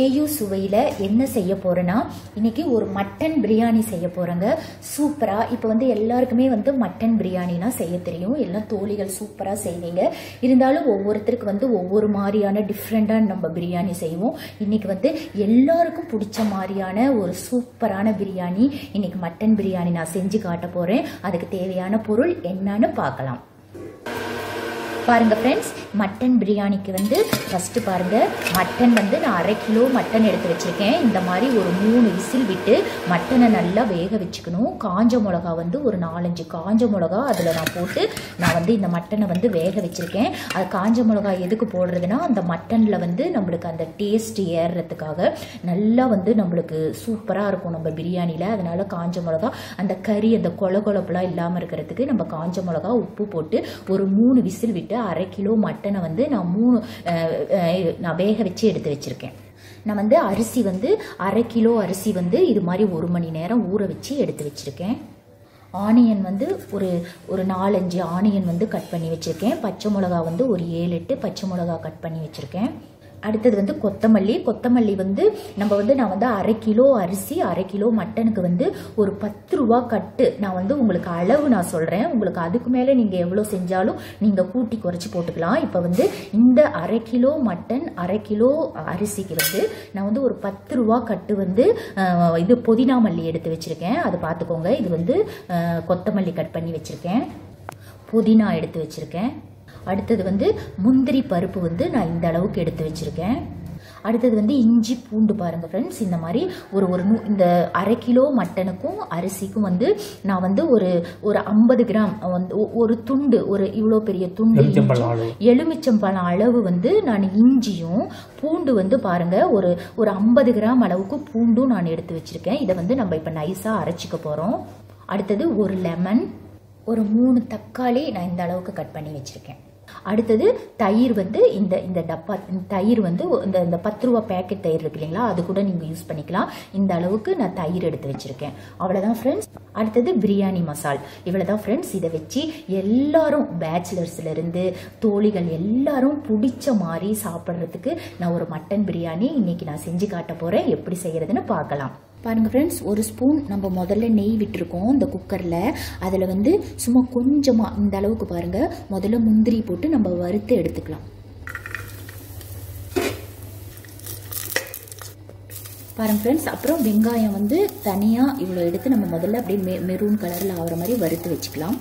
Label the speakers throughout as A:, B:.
A: AU சுவையில் என்ன செய்ய போகிறேன்னா இன்னைக்கு ஒரு மட்டன் பிரியாணி செய்ய போகிறேங்க சூப்பராக இப்போ வந்து எல்லாருக்குமே வந்து மட்டன் பிரியாணினா செய்ய தெரியும் எல்லாம் தோழிகள் சூப்பராக செய்வீங்க இருந்தாலும் ஒவ்வொருத்தருக்கு வந்து ஒவ்வொரு மாதிரியான டிஃப்ரெண்ட்டாக நம்ம பிரியாணி செய்வோம் இன்னைக்கு வந்து எல்லாருக்கும் பிடிச்ச மாதிரியான ஒரு சூப்பரான பிரியாணி இன்னைக்கு மட்டன் பிரியாணி நான் செஞ்சு காட்ட போகிறேன் அதுக்கு தேவையான பொருள் என்னன்னு பார்க்கலாம் பாருங்க ஃப்ரெண்ட்ஸ் மட்டன் பிரியாணிக்கு வந்து ஃபஸ்ட்டு பாருங்க மட்டன் வந்து நான் அரை கிலோ மட்டன் எடுத்து வச்சிருக்கேன் இந்த மாதிரி ஒரு மூணு விசில் விட்டு மட்டனை நல்லா வேக வச்சுக்கணும் காஞ்ச மிளகா வந்து ஒரு நாலஞ்சு காஞ்ச மிளகா அதில் நான் போட்டு நான் வந்து இந்த மட்டனை வந்து வேக வச்சிருக்கேன் அது காஞ்ச மிளகா எதுக்கு போடுறதுன்னா அந்த மட்டனில் வந்து நம்மளுக்கு அந்த டேஸ்ட் ஏறுறதுக்காக நல்லா வந்து நம்மளுக்கு சூப்பராக இருக்கும் நம்ம பிரியாணியில் அதனால காஞ்ச மிளகா அந்த கறி அந்த கொல கொலப்புலாம் இல்லாமல் இருக்கிறதுக்கு நம்ம காஞ்ச மிளகா உப்பு போட்டு ஒரு மூணு விசில் விட்டு அரை கிலோ மட்டனை வந்து நான் மூணு அஹ், அஹ், நான் வேக வச்சு எடுத்து வச்சிருக்கேன் நான் வந்து அரிசி வந்து அரை கிலோ அரிசி வந்து இது மாதிரி ஒரு மணி நேரம் ஊற வச்சு எடுத்து வச்சிருக்கேன் ஆனியன் வந்து ஒரு ஒரு நாலஞ்சு ஆனியன் வந்து கட் பண்ணி வச்சுருக்கேன் பச்சை மிளகா வந்து ஒரு ஏழு எட்டு பச்சை மிளகா கட் பண்ணி வச்சுருக்கேன் அடுத்தது வந்து கொத்தமல்லி கொத்தமல்லி வந்து நம்ம வந்து நான் வந்து அரை கிலோ அரிசி அரை கிலோ மட்டனுக்கு வந்து ஒரு பத்து ரூபா கட்டு நான் வந்து உங்களுக்கு அளவு நான் சொல்கிறேன் உங்களுக்கு அதுக்கு மேலே நீங்கள் எவ்வளோ செஞ்சாலும் நீங்கள் கூட்டி குறைச்சி போட்டுக்கலாம் இப்போ வந்து இந்த அரை கிலோ மட்டன் அரை கிலோ அரிசிக்கு வந்து நான் வந்து ஒரு பத்து ரூபா கட்டு வந்து அஹ், இது புதினா மல்லி எடுத்து வச்சுருக்கேன் அது பார்த்துக்கோங்க இது வந்து அஹ், கொத்தமல்லி கட் பண்ணி வச்சுருக்கேன் புதினா எடுத்து வச்சுருக்கேன் அடுத்தது வந்து முந்திரி பருப்பு வந்து நான் இந்த அளவுக்கு எடுத்து வச்சுருக்கேன் அடுத்தது வந்து இஞ்சி பூண்டு பாருங்க ஃப்ரெண்ட்ஸ் இந்த மாதிரி ஒரு ஒரு நூ இந்த அரை கிலோ மட்டனுக்கும் அரிசிக்கும் வந்து நான் வந்து ஒரு ஒரு ஐம்பது கிராம் வந்து ஒ- ஒரு துண்டு ஒரு இவ்வளோ பெரிய துண்டு
B: எலுமிச்சம்பழம்
A: இஞ்சும்,
B: அளவு.
A: எலுமிச்சம்பழம் அளவு வந்து நான் இஞ்சியும் பூண்டு வந்து பாருங்க ஒரு ஒரு ஐம்பது கிராம் அளவுக்கு பூண்டும் நான் எடுத்து வச்சிருக்கேன் இதை வந்து நம்ம இப்போ நைஸாக அரைச்சிக்க போகிறோம் அடுத்தது ஒரு லெமன் ஒரு மூணு தக்காளி நான் இந்த அளவுக்கு கட் பண்ணி வச்சிருக்கேன் அடுத்தது தயிர் வந்து இந்த இந்த டப்பா இந்த தயிர் வந்து இந்த இந்த பத்து ரூபா பேக்கெட் தயிர் இருக்கு இல்லைங்களா அது கூட நீங்கள் யூஸ் பண்ணிக்கலாம் இந்த அளவுக்கு நான் தயிர் எடுத்து வச்சிருக்கேன் அவ்வளோதான் ஃப்ரெண்ட்ஸ் அடுத்தது பிரியாணி மசால் இவ்வளோதான் ஃப்ரெண்ட்ஸ் இதை வச்சு எல்லாரும் பேச்சுலர்ஸ்ல இருந்து தோழிகள் எல்லாரும் பிடிச்ச மாதிரி சாப்பிட்றதுக்கு நான் ஒரு மட்டன் பிரியாணி இன்னைக்கு நான் செஞ்சு காட்ட போறேன் எப்படி செய்யறதுன்னு பார்க்கலாம் பாருங்க ஃப்ரெண்ட்ஸ் ஒரு ஸ்பூன் நம்ம முதல்ல நெய் விட்டுருக்கோம் இந்த குக்கரில் அதில் வந்து சும்மா கொஞ்சமாக இந்த அளவுக்கு பாருங்க முதல்ல முந்திரி போட்டு நம்ம வறுத்து எடுத்துக்கலாம் பாருங்க ஃப்ரெண்ட்ஸ் அப்புறம் வெங்காயம் வந்து தனியாக இவ்வளோ எடுத்து நம்ம முதல்ல அப்படியே மெ மெரூன் கலரில் ஆகிற மாதிரி வறுத்து வச்சுக்கலாம்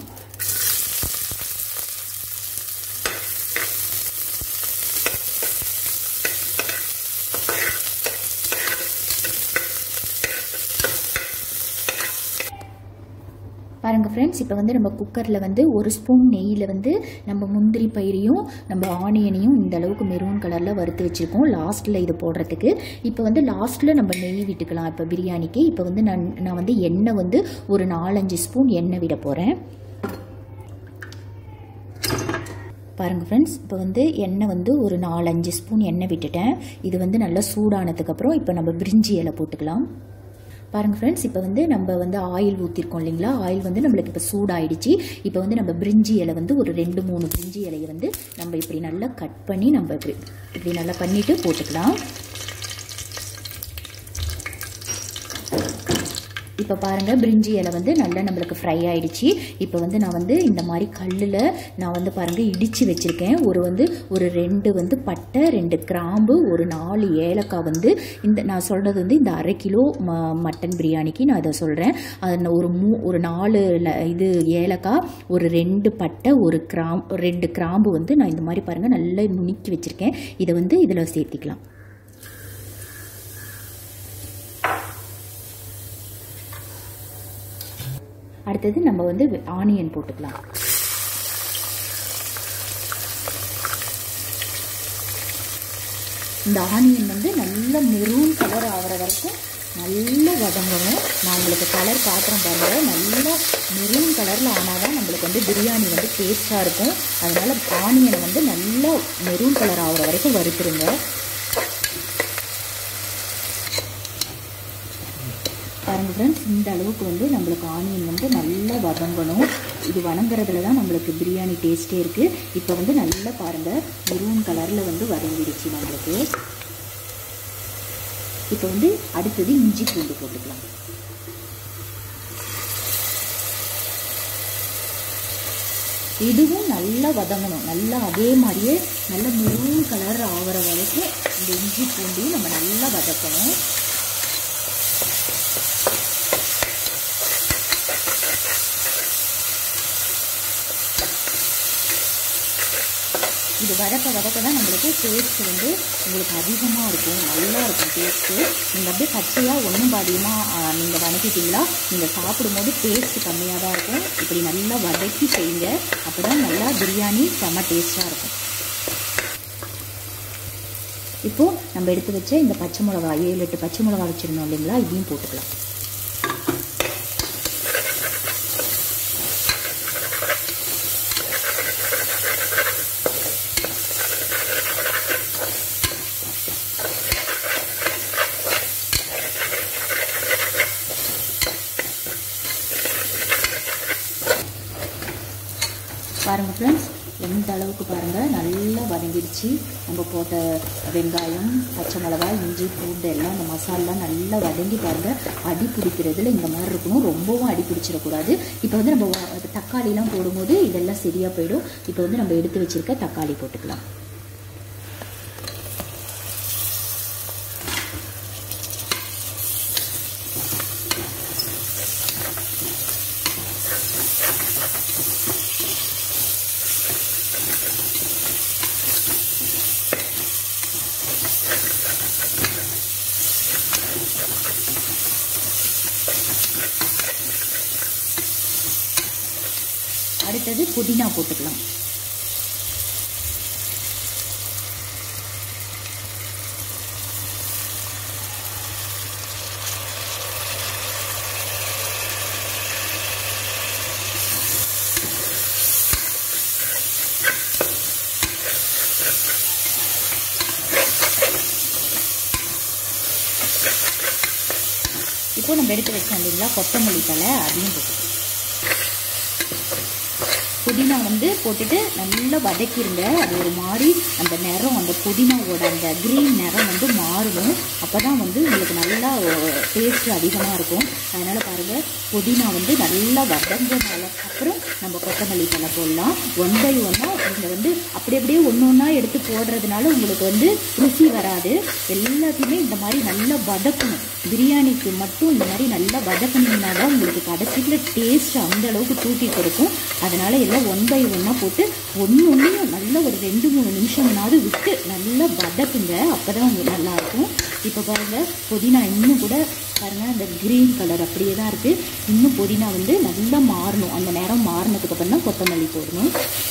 A: பாருங்க ஃப்ரெண்ட்ஸ் இப்போ வந்து நம்ம குக்கரில் வந்து ஒரு ஸ்பூன் நெய்யில் வந்து நம்ம முந்திரி பயிரையும் நம்ம ஆனியனையும் இந்த அளவுக்கு மெரூன் கலரில் வறுத்து வச்சுருக்கோம் லாஸ்ட்டில் இது போடுறதுக்கு இப்போ வந்து லாஸ்ட்டில் நம்ம நெய் விட்டுக்கலாம் இப்போ பிரியாணிக்கு இப்போ வந்து நான் நான் வந்து எண்ணெய் வந்து ஒரு நாலஞ்சு ஸ்பூன் எண்ணெய் விட போகிறேன் பாருங்கள் ஃப்ரெண்ட்ஸ் இப்போ வந்து எண்ணெய் வந்து ஒரு நாலஞ்சு ஸ்பூன் எண்ணெய் விட்டுட்டேன் இது வந்து நல்லா சூடானதுக்கப்புறம் இப்போ நம்ம பிரிஞ்சி இலை போட்டுக்கலாம் பாருங்கள் ஃப்ரெண்ட்ஸ் இப்போ வந்து நம்ம வந்து ஆயில் ஊற்றிருக்கோம் இல்லைங்களா ஆயில் வந்து நம்மளுக்கு இப்போ சூடாயிடுச்சு இப்போ வந்து நம்ம பிரிஞ்சி இலை வந்து ஒரு ரெண்டு மூணு பிரிஞ்சி இலையை வந்து நம்ம இப்படி நல்லா கட் பண்ணி நம்ம இப்படி இப்படி நல்லா பண்ணிட்டு போட்டுக்கலாம் இப்போ பாருங்கள் பிரிஞ்சி இலை வந்து நல்லா நம்மளுக்கு ஃப்ரை ஆயிடுச்சு இப்போ வந்து நான் வந்து இந்த மாதிரி கல்லில் நான் வந்து பாருங்கள் இடித்து வச்சுருக்கேன் ஒரு வந்து ஒரு ரெண்டு வந்து பட்டை ரெண்டு கிராம்பு ஒரு நாலு ஏலக்காய் வந்து இந்த நான் சொல்கிறது வந்து இந்த அரை கிலோ ம மட்டன் பிரியாணிக்கு நான் இதை சொல்கிறேன் அது நான் ஒரு மூ ஒரு நாலு ல- இது ஏலக்காய் ஒரு ரெண்டு பட்டை ஒரு கிராம் ஒரு ரெண்டு கிராம்பு வந்து நான் இந்த மாதிரி பாருங்கள் நல்லா நுணுக்கி வச்சுருக்கேன் இதை வந்து இதில் சேர்த்திக்கலாம் அடுத்தது நம்ம வந்து ஆனியன் போட்டுக்கலாம் இந்த ஆனியன் வந்து நல்ல மெரூன் கலர் ஆகிற வரைக்கும் நல்லா வதங்கணும் நான் உங்களுக்கு கலர் காட்டுறேன் பாருங்க நல்லா மெரூன் கலரில் ஆனால் தான் நம்மளுக்கு வந்து பிரியாணி வந்து டேஸ்ட்டாக இருக்கும் அதனால ஆனியனை வந்து நல்லா மெரூன் கலர் ஆகிற வரைக்கும் வறுத்துருங்க பாருங்க ஃப்ரெண்ட்ஸ் இந்த அளவுக்கு வந்து நம்மளுக்கு ஆனியன் வந்து நல்லா வதங்கணும் இது வணங்குறதுல தான் நம்மளுக்கு பிரியாணி டேஸ்ட்டே இருக்குது இப்போ வந்து நல்லா பாருங்கள் மெரூன் கலரில் வந்து வதங்கிடுச்சு நம்மளுக்கு இப்போ வந்து அடுத்தது இஞ்சி பூண்டு போட்டுக்கலாம் இதுவும் நல்லா வதங்கணும் நல்லா அதே மாதிரியே நல்ல மெரூன் கலர் ஆகிற வரைக்கும் இந்த இஞ்சி பூண்டையும் நம்ம நல்லா வதக்கணும் இது வதக்க வதக்க தான் நம்மளுக்கு டேஸ்ட் வந்து உங்களுக்கு அதிகமாக இருக்கும் நல்லா இருக்கும் டேஸ்ட்டு நீங்கள் அப்படியே பச்சையாக ஒன்றும் பாதியமாக நீங்கள் வதக்கிட்டீங்களா நீங்கள் சாப்பிடும்போது டேஸ்ட் கம்மியாக தான் இருக்கும் இப்படி நல்லா வதக்கி செய்யுங்க அப்போ தான் நல்லா பிரியாணி செம்ம டேஸ்ட்டாக இருக்கும் இப்போது நம்ம எடுத்து வச்ச இந்த பச்சை மிளகா ஏழு எட்டு பச்சை மிளகா வச்சுருந்தோம் இல்லைங்களா இதையும் போட்டுக்கலாம் பாருங்கள் ஃப்ரெண்ட்ஸ் எந்த அளவுக்கு பாருங்கள் நல்லா வதங்கிடுச்சு நம்ம போட்ட வெங்காயம் பச்சை மிளகாய் இஞ்சி பூண்டு எல்லாம் இந்த மசாலா நல்லா வதங்கி பாருங்கள் அடி பிடிக்கிறதுல இந்த மாதிரி இருக்கணும் ரொம்பவும் அடி பிடிச்சிடக்கூடாது இப்போ வந்து நம்ம வ- தக்காளிலாம் போடும்போது இதெல்லாம் சரியாக போயிடும் இப்போ வந்து நம்ம எடுத்து வச்சிருக்க தக்காளி போட்டுக்கலாம் அடுத்தது புதினா போட்டுக்கலாம் இப்போ நம்ம எடுத்து வச்சோம் இல்லைங்களா கொத்தமல்லி தலை அதையும் போட்டுக்கலாம் புதினா வந்து போட்டுட்டு நல்லா வதக்கிருங்க அது ஒரு மாதிரி அந்த நிறம் அந்த புதினாவோட அந்த க்ரீன் நிறம் வந்து மாறணும் அப்போ தான் வந்து உங்களுக்கு நல்லா டேஸ்ட் அதிகமாக இருக்கும் அதனால் பாருங்கள் புதினா வந்து நல்லா வதங்கினால அப்புறம் நம்ம கொத்தமல்லி தலை போடலாம் ஒன் பை ஒன்னாக நீங்கள் வந்து அப்படி அப்படியே ஒன்று ஒன்றா எடுத்து போடுறதுனால உங்களுக்கு வந்து ருசி வராது எல்லாத்தையுமே இந்த மாதிரி நல்லா வதக்கணும் பிரியாணிக்கு மட்டும் இந்த மாதிரி நல்லா வதக்குனீங்கன்னா தான் உங்களுக்கு கடைசியில் டேஸ்ட் அந்த அளவுக்கு தூக்கி கொடுக்கும் அதனால எல்லாம் ஒன் பை ஒன்னாக போட்டு ஒன்று ஒன்றையும் நல்லா ஒரு ரெண்டு மூணு நிமிஷம்னாவது விட்டு நல்லா வதக்குங்க அப்போ தான் உங்களுக்கு நல்லாயிருக்கும் இப்போ பாருங்கள் புதினா இன்னும் கூட பாருங்கள் அந்த க்ரீன் கலர் அப்படியே தான் இருக்குது இன்னும் புதினா வந்து நல்லா மாறணும் அந்த நேரம் மாறினதுக்கு அப்புறம் தான் கொத்தமல்லி போடணும்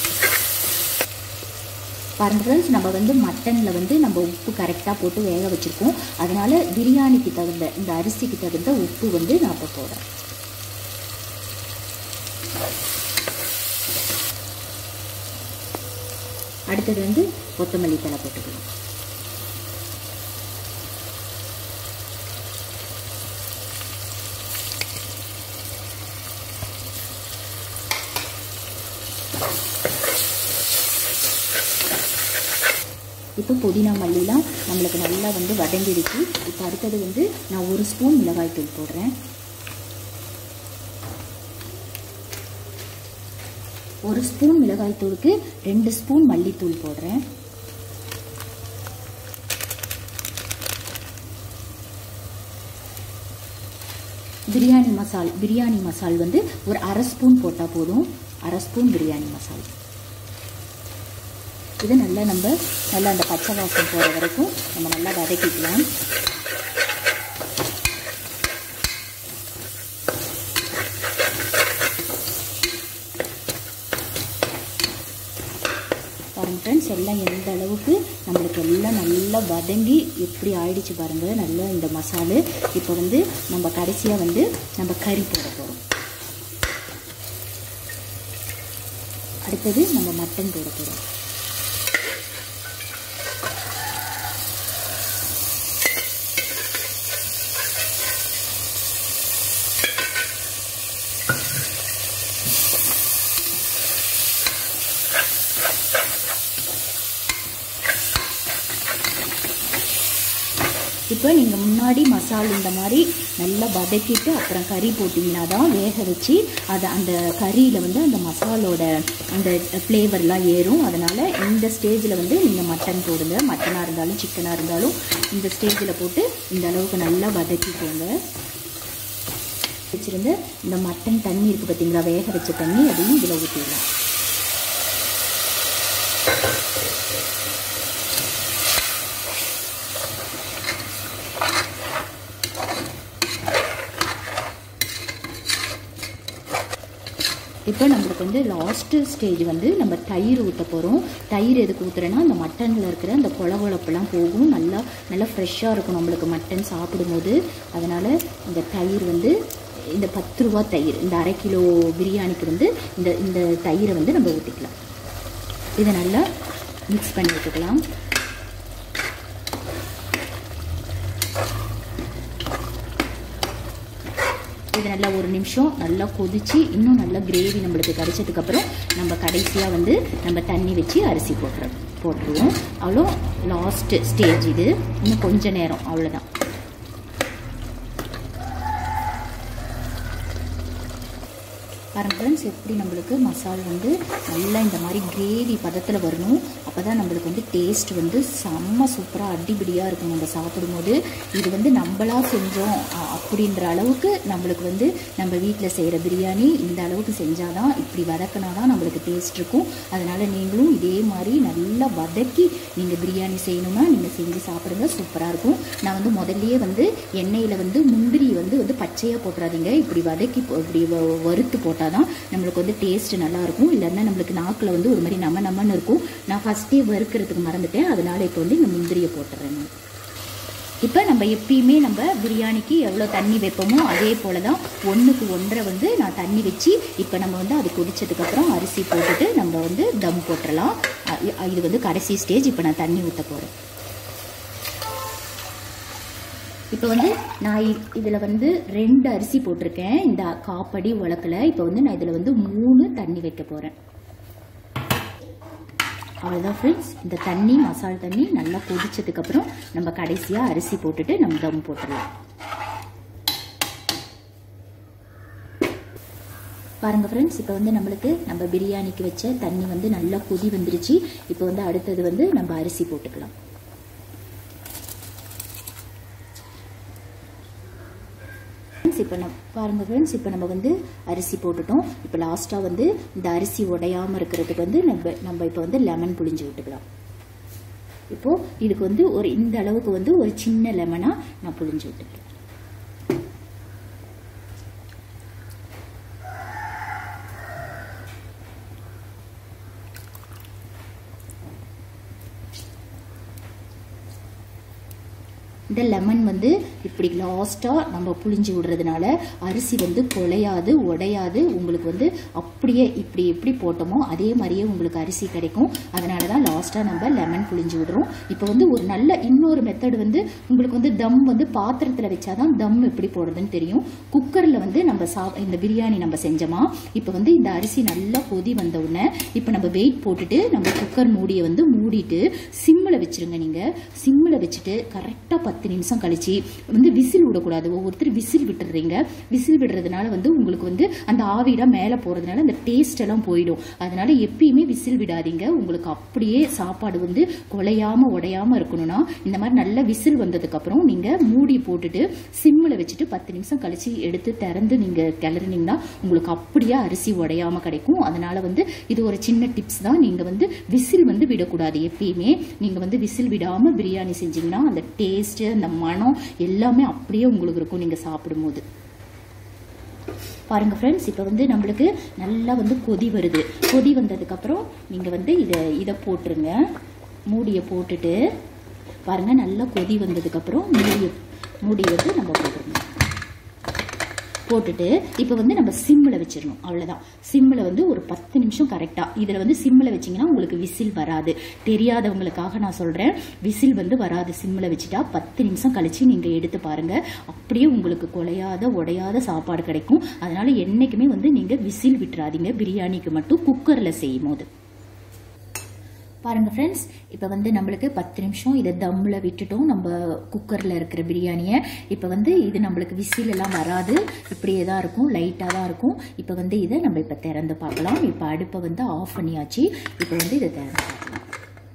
A: பாருங்க ஃப்ரெண்ட்ஸ் நம்ம வந்து மட்டனில் வந்து நம்ம உப்பு கரெக்டாக போட்டு வேக வச்சுருக்கோம் அதனால் பிரியாணிக்கு தகுந்த இந்த அரிசிக்கு தகுந்த உப்பு வந்து நான் இப்போ போடுறேன் அடுத்தது வந்து கொத்தமல்லி தலை போட்டுக்கலாம் இப்போ புதினா மல்லிலாம் நம்மளுக்கு நல்லா வந்து வதங்கிடுச்சு இப்போ அடுத்தது வந்து நான் ஒரு ஸ்பூன் மிளகாய் தூள் போடுறேன் ஒரு ஸ்பூன் மிளகாய் தூளுக்கு ரெண்டு ஸ்பூன் மல்லித்தூள் போடுறேன் பிரியாணி மசால் பிரியாணி மசால் வந்து ஒரு அரை ஸ்பூன் போட்டால் போதும் அரை ஸ்பூன் பிரியாணி மசால் இது நல்லா நம்ம நல்லா அந்த பச்சை வாசம் போகிற வரைக்கும் நம்ம நல்லா வதக்கிக்கலாம் பாருங்க ஃப்ரெண்ட்ஸ் எல்லாம் எந்த அளவுக்கு நம்மளுக்கு எல்லாம் நல்லா வதங்கி எப்படி ஆயிடுச்சு பாருங்க நல்லா இந்த மசாலு இப்போ வந்து நம்ம கடைசியாக வந்து நம்ம கறி போட போகிறோம் அடுத்தது நம்ம மட்டன் போட போகிறோம் இப்போ நீங்கள் முன்னாடி மசால் இந்த மாதிரி நல்லா வதக்கிட்டு அப்புறம் கறி போட்டிங்கன்னா தான் வேக வச்சு அதை அந்த கறியில் வந்து அந்த மசாலோட அந்த ஃப்ளேவர்லாம் ஏறும் அதனால் இந்த ஸ்டேஜில் வந்து நீங்கள் மட்டன் போடுங்க மட்டனாக இருந்தாலும் சிக்கனாக இருந்தாலும் இந்த ஸ்டேஜில் போட்டு இந்த அளவுக்கு நல்லா வதக்கிக்கோங்க வச்சுருந்த இந்த மட்டன் தண்ணி இருக்குது பார்த்தீங்களா வேக வச்ச தண்ணி அதையும் இதில் ஊற்றிடலாம் இப்போ நம்மளுக்கு வந்து லாஸ்ட்டு ஸ்டேஜ் வந்து நம்ம தயிர் ஊற்ற போகிறோம் தயிர் எதுக்கு ஊற்றுறேன்னா அந்த மட்டனில் இருக்கிற அந்த கொழகொழப்பெல்லாம் போகும் நல்லா நல்லா ஃப்ரெஷ்ஷாக இருக்கும் நம்மளுக்கு மட்டன் சாப்பிடும்போது அதனால் இந்த தயிர் வந்து இந்த பத்து ரூபா தயிர் இந்த அரை கிலோ பிரியாணிக்கு வந்து இந்த இந்த தயிரை வந்து நம்ம ஊற்றிக்கலாம் இதை நல்லா மிக்ஸ் பண்ணி விட்டுக்கலாம் இது நல்லா ஒரு நிமிஷம் நல்லா கொதிச்சு இன்னும் நல்லா கிரேவி நம்மளுக்கு கிடைச்சதுக்கப்புறம் நம்ம கடைசியாக வந்து நம்ம தண்ணி வச்சு அரிசி போட்டுறோம் போட்டுருவோம் அவ்வளோ லாஸ்ட் ஸ்டேஜ் இது இன்னும் கொஞ்ச நேரம் அவ்வளோதான் பாருங்க ஃப்ரெண்ட்ஸ் எப்படி நம்மளுக்கு மசால் வந்து நல்லா இந்த மாதிரி கிரேவி பதத்தில் வரணும் அப்போ தான் நம்மளுக்கு வந்து டேஸ்ட் வந்து செம்ம சூப்பராக அடிபடியாக இருக்கும் நம்ம சாப்பிடும்போது இது வந்து நம்மளா செஞ்சோம் அ- அப்படின்ற அளவுக்கு நம்மளுக்கு வந்து நம்ம வீட்டில் செய்கிற பிரியாணி இந்த அளவுக்கு செஞ்சால் தான் இப்படி வதக்கினா தான் நம்மளுக்கு டேஸ்ட் இருக்கும் அதனால் நீங்களும் இதே மாதிரி நல்லா வதக்கி நீங்கள் பிரியாணி செய்யணும்னா நீங்கள் செஞ்சு சாப்பிடுங்க சூப்பராக இருக்கும் நான் வந்து முதல்லயே வந்து எண்ணெயில் வந்து முந்திரி வந்து வந்து பச்சையாக போட்டுறாதீங்க இப்படி வதக்கி போ- இப்படி வ- வறுத்து போட்டால் தான் நம்மளுக்கு வந்து டேஸ்ட் நல்லா இருக்கும் இல்லைன்னா நம்மளுக்கு நாக்கில் வந்து ஒரு மாதிரி நம்ம நம்மன்னு இருக்கும் நான் ஃபஸ்ட்டே வறுக்கிறதுக்கு மறந்துட்டேன் அதனால இப்போ வந்து இந்த முந்திரியை போட்டுறேன் நான் இப்போ நம்ம எப்பயுமே நம்ம பிரியாணிக்கு எவ்வளோ தண்ணி வைப்போமோ அதே போல தான் ஒன்றுக்கு ஒன்றரை வந்து நான் தண்ணி வச்சு இப்போ நம்ம வந்து அது கொதிச்சதுக்கப்புறம் அரிசி போட்டுட்டு நம்ம வந்து தம் போட்டுடலாம் அ- இ- இது வந்து கடைசி ஸ்டேஜ் இப்போ நான் தண்ணி ஊற்ற போகிறேன் இப்போ வந்து நான் இதில் வந்து ரெண்டு அரிசி போட்டிருக்கேன் இந்த காப்படி உலக்கில் இப்போ வந்து நான் இதில் வந்து மூணு தண்ணி வைக்க போகிறேன் அவ்வளோதான் ஃப்ரெண்ட்ஸ் இந்த தண்ணி மசால் தண்ணி நல்லா கொதிச்சதுக்கப்புறம் நம்ம கடைசியாக அரிசி போட்டுட்டு நம்ம தம் போட்டுடலாம் பாருங்க ஃப்ரெண்ட்ஸ் இப்போ வந்து நம்மளுக்கு நம்ம பிரியாணிக்கு வச்ச தண்ணி வந்து நல்லா கொதி வந்துருச்சு இப்போ வந்து அடுத்தது வந்து நம்ம அரிசி போட்டுக்கலாம் ஃப்ரெண்ட்ஸ் இப்போ நம்ம பாருங்க ஃப்ரெண்ட்ஸ் இப்போ நம்ம வந்து அரிசி போட்டுட்டோம் இப்போ லாஸ்ட்டாக வந்து இந்த அரிசி உடையாமல் இருக்கிறதுக்கு வந்து நம்ம நம்ம இப்போ வந்து லெமன் புழிஞ்சு விட்டுக்கலாம் இப்போ இதுக்கு வந்து ஒரு இந்த அளவுக்கு வந்து ஒரு சின்ன லெமனாக நான் புழிஞ்சு விட்டுக்கிறேன் இந்த லெமன் வந்து இப்படி லாஸ்ட்டாக நம்ம புழிஞ்சு விடுறதுனால அரிசி வந்து குலையாது உடையாது உங்களுக்கு வந்து அப்படியே இப்படி எப்படி போட்டோமோ அதே மாதிரியே உங்களுக்கு அரிசி கிடைக்கும் அதனால தான் லாஸ்ட்டாக நம்ம லெமன் புழிஞ்சு விடுறோம் இப்போ வந்து ஒரு நல்ல இன்னொரு மெத்தட் வந்து உங்களுக்கு வந்து தம் வந்து பாத்திரத்தில் வச்சாதான் தம் எப்படி போடுறதுன்னு தெரியும் குக்கரில் வந்து நம்ம சா இந்த பிரியாணி நம்ம செஞ்சோமா இப்போ வந்து இந்த அரிசி நல்லா கொதி வந்த உடனே இப்போ நம்ம வெயிட் போட்டுட்டு நம்ம குக்கர் மூடியை வந்து மூடிட்டு சிம்மில் வச்சிருங்க நீங்கள் சிம்மில் வச்சுட்டு கரெக்டாக பத்து நிமிஷம் கழிச்சு வந்து விசில் விடக்கூடாது ஒவ்வொருத்தர் விசில் விட்டுறீங்க விசில் விடுறதுனால வந்து உங்களுக்கு வந்து அந்த ஆவிலாம் மேலே போகிறதுனால அந்த டேஸ்ட் எல்லாம் போயிடும் அதனால எப்பயுமே விசில் விடாதீங்க உங்களுக்கு அப்படியே சாப்பாடு வந்து குலையாம உடையாம இருக்கணும்னா இந்த மாதிரி நல்ல விசில் வந்ததுக்கப்புறம் நீங்கள் மூடி போட்டுட்டு சிம்மில் வச்சுட்டு பத்து நிமிஷம் கழிச்சு எடுத்து திறந்து நீங்கள் கிளறினீங்கன்னா உங்களுக்கு அப்படியே அரிசி உடையாம கிடைக்கும் அதனால வந்து இது ஒரு சின்ன டிப்ஸ் தான் நீங்கள் வந்து விசில் வந்து விடக்கூடாது எப்பயுமே நீங்கள் வந்து விசில் விடாமல் பிரியாணி செஞ்சீங்கன்னா அந்த டேஸ்ட்டு அந்த மனம் எல்லாமே அப்படியே உங்களுக்கு இருக்கும் நீங்கள் சாப்பிடும்போது பாருங்க ஃப்ரெண்ட்ஸ் இப்போ வந்து நம்மளுக்கு நல்லா வந்து கொதி வருது கொதி வந்ததுக்கப்புறம் நீங்கள் வந்து இதை இதை போட்டுருங்க மூடியை போட்டுட்டு பாருங்க நல்லா கொதி வந்ததுக்கப்புறம் மூடியை மூடி வந்து நம்ம போட்டுருங்க போட்டுட்டு இப்போ வந்து நம்ம சிம்மில் வச்சிடணும் அவ்வளோதான் சிம்மில் வந்து ஒரு பத்து நிமிஷம் கரெக்டாக இதில் வந்து சிம்மில் வச்சிங்கன்னா உங்களுக்கு விசில் வராது தெரியாதவங்களுக்காக நான் சொல்கிறேன் விசில் வந்து வராது சிம்மில் வச்சுட்டா பத்து நிமிஷம் கழிச்சு நீங்கள் எடுத்து பாருங்கள் அப்படியே உங்களுக்கு குலையாத உடையாத சாப்பாடு கிடைக்கும் அதனால என்றைக்குமே வந்து நீங்கள் விசில் விட்டுறாதீங்க பிரியாணிக்கு மட்டும் குக்கரில் செய்யும் போது பாருங்க ஃப்ரெண்ட்ஸ் இப்போ வந்து நம்மளுக்கு பத்து நிமிஷம் இதை தம்மில் விட்டுட்டோம் நம்ம குக்கரில் இருக்கிற பிரியாணியை இப்போ வந்து இது நம்மளுக்கு விசில் எல்லாம் வராது இப்படியே தான் இருக்கும் லைட்டாக தான் இருக்கும் இப்போ வந்து இதை நம்ம இப்போ திறந்து பார்க்கலாம் இப்போ அடுப்பை வந்து ஆஃப் பண்ணியாச்சு இப்போ வந்து இதை திறந்து பார்க்கலாம்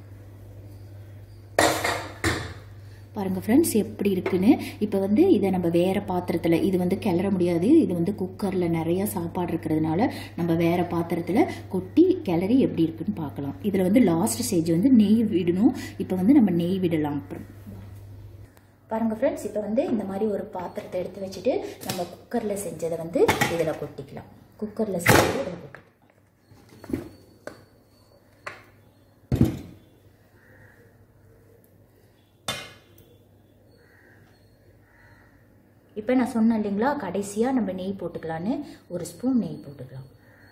A: பாருங்கள் ஃப்ரெண்ட்ஸ் எப்படி இருக்குன்னு இப்போ வந்து இதை நம்ம வேறு பாத்திரத்தில் இது வந்து கிளற முடியாது இது வந்து குக்கரில் நிறைய சாப்பாடு இருக்கிறதுனால நம்ம வேறு பாத்திரத்தில் கொட்டி கிளறி எப்படி இருக்குன்னு பார்க்கலாம் இதில் வந்து லாஸ்ட் ஸ்டேஜ் வந்து நெய் விடணும் இப்போ வந்து நம்ம நெய் விடலாம் அப்புறம் பாருங்க ஃப்ரெண்ட்ஸ் இப்போ வந்து இந்த மாதிரி ஒரு பாத்திரத்தை எடுத்து வச்சுட்டு நம்ம குக்கரில் செஞ்சதை வந்து இதில் கொட்டிக்கலாம் குக்கரில் செஞ்சது இதில் கொட்டிக்கலாம் இப்போ நான் சொன்னேன் இல்லைங்களா கடைசியாக நம்ம நெய் போட்டுக்கலான்னு ஒரு ஸ்பூன் நெய் போட்டுக்கலாம்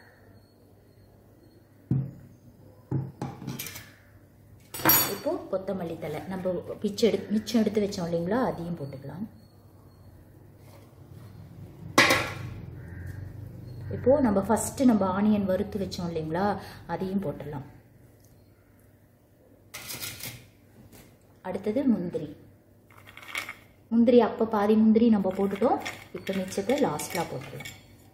A: இப்போ கொத்தமல்லி தலை நம்ம பிச்சு எடு மிச்சம் எடுத்து வச்சோம் இல்லைங்களா அதையும் போட்டுக்கலாம் இப்போ நம்ம ஃபர்ஸ்ட் நம்ம ஆனியன் வறுத்து வச்சோம் இல்லைங்களா அதையும் போட்டுடலாம் அடுத்தது முந்திரி முந்திரி அப்போ பாதி முந்திரி நம்ம போட்டுட்டோம் இப்போ மிச்சத்தை லாஸ்ட்டில் போட்டுடலாம்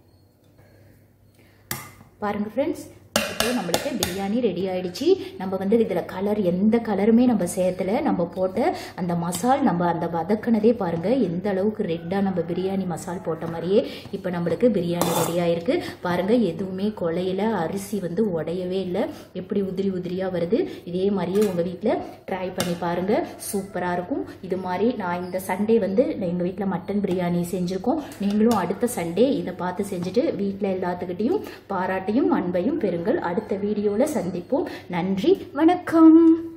A: பாருங்கள் ஃப்ரெண்ட்ஸ் இப்போ நம்மளுக்கு பிரியாணி ரெடி ஆயிடுச்சு நம்ம வந்து இதில் கலர் எந்த கலருமே நம்ம சேர்த்துல நம்ம போட்ட அந்த மசால் நம்ம அந்த வதக்கினதே பாருங்கள் எந்த அளவுக்கு ரெட்டாக நம்ம பிரியாணி மசால் போட்ட மாதிரியே இப்போ நம்மளுக்கு பிரியாணி ரெடி ஆயிருக்கு பாருங்கள் எதுவுமே கொலையில் அரிசி வந்து உடையவே இல்லை எப்படி உதிரி உதிரியாக வருது இதே மாதிரியே உங்கள் வீட்டில் ட்ரை பண்ணி பாருங்கள் சூப்பராக இருக்கும் இது மாதிரி நான் இந்த சண்டே வந்து எங்கள் வீட்டில் மட்டன் பிரியாணி செஞ்சுருக்கோம் நீங்களும் அடுத்த சண்டே இதை பார்த்து செஞ்சுட்டு வீட்டில் எல்லாத்துக்கிட்டையும் பாராட்டையும் அன்பையும் பெறுங்கள் அடுத்த வீடியோவில் சந்திப்போம் நன்றி வணக்கம்